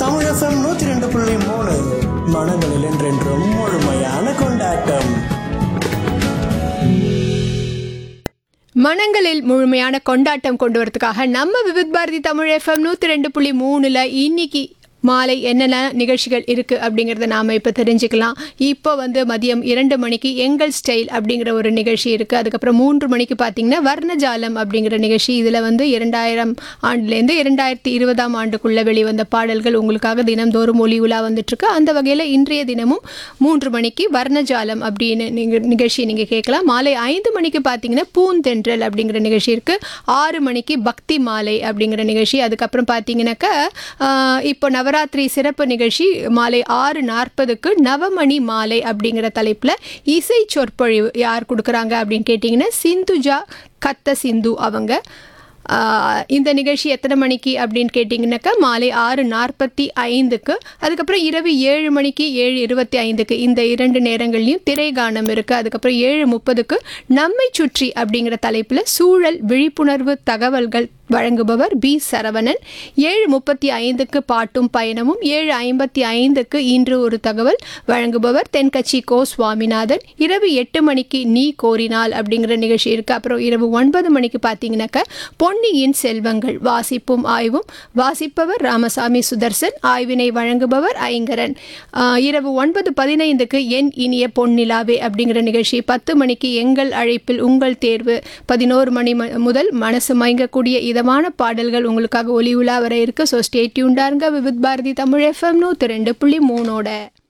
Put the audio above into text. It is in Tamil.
தமிழ் எஃப்எம் நூத்தி ரெண்டு புள்ளி மூணு மனங்களில் என்றென்றும் முழுமையான கொண்டாட்டம் மனங்களில் முழுமையான கொண்டாட்டம் கொண்டு வரதுக்காக நம்ம விவித் பாரதி தமிழ் எஃப்எம் நூற்றி ரெண்டு புள்ளி மூணில் இன்னைக்கு மாலை என்னென்ன நிகழ்ச்சிகள் இருக்குது அப்படிங்கிறத நாம் இப்போ தெரிஞ்சுக்கலாம் இப்போ வந்து மதியம் இரண்டு மணிக்கு எங்கள் ஸ்டைல் அப்படிங்கிற ஒரு நிகழ்ச்சி இருக்குது அதுக்கப்புறம் மூன்று மணிக்கு பார்த்தீங்கன்னா வர்ணஜாலம் அப்படிங்கிற நிகழ்ச்சி இதில் வந்து இரண்டாயிரம் ஆண்டுலேருந்து இரண்டாயிரத்தி இருபதாம் ஆண்டுக்குள்ளே வெளிவந்த பாடல்கள் உங்களுக்காக தினம்தோறும் ஒளி உலா வந்துட்டுருக்கு அந்த வகையில் இன்றைய தினமும் மூன்று மணிக்கு வர்ணஜாலம் அப்படின்னு நீங்கள் நிகழ்ச்சியை நீங்கள் கேட்கலாம் மாலை ஐந்து மணிக்கு பார்த்தீங்கன்னா பூந்தென்றல் அப்படிங்கிற நிகழ்ச்சி இருக்குது ஆறு மணிக்கு பக்தி மாலை அப்படிங்கிற நிகழ்ச்சி அதுக்கப்புறம் பார்த்தீங்கன்னாக்கா ஆஹ், இப்போ நவராத்திரி சிறப்பு நிகழ்ச்சி மாலை ஆறு நாற்பதுக்கு நவமணி மாலை அப்படிங்கிற தலைப்பில் இசை சொற்பொழிவு யார் கொடுக்குறாங்க அப்படின்னு கேட்டிங்கன்னா சிந்துஜா கத்த சிந்து அவங்க ஆஹ், இந்த நிகழ்ச்சி எத்தனை மணிக்கு அப்படின்னு கேட்டிங்கனாக்கா மாலை ஆறு நாற்பத்தி ஐந்துக்கு அதுக்கப்புறம் இரவு ஏழு மணிக்கு ஏழு இருபத்தி ஐந்துக்கு இந்த இரண்டு நேரங்கள்லையும் திரைகானம் இருக்குது அதுக்கப்புறம் ஏழு முப்பதுக்கு நம்மை சுற்றி அப்படிங்கிற தலைப்பில் சூழல் விழிப்புணர்வு தகவல்கள் வழங்குபவர் பி சரவணன் ஏழு முப்பத்தி ஐந்துக்கு பாட்டும் பயணமும் ஏழு ஐம்பத்தி ஐந்துக்கு இன்று ஒரு தகவல் வழங்குபவர் தென்கட்சி கோ சுவாமிநாதன் இரவு எட்டு மணிக்கு நீ கோரினால் அப்படிங்கிற நிகழ்ச்சி இருக்குது அப்புறம் இரவு ஒன்பது மணிக்கு பார்த்தீங்கன்னாக்க பொன்னியின் செல்வங்கள் வாசிப்பும் ஆய்வும் வாசிப்பவர் ராமசாமி சுதர்சன் ஆய்வினை வழங்குபவர் ஐங்கரன் ஆஹ் இரவு ஒன்பது பதினைந்துக்கு என் இனிய பொன்னிலாவே அப்படிங்கிற நிகழ்ச்சி பத்து மணிக்கு எங்கள் அழைப்பில் உங்கள் தேர்வு பதினோரு மணி ம- முதல் மனசு மயங்கக்கூடிய இதமான பாடல்கள் உங்களுக்காக ஒலி உலா வர இருக்கு ஸோ ஸ்டே டியூண்டாருங்க விவித் பாரதி தமிழ் எஃப்எம் நூற்றி ரெண்டு புள்ளி மூணோட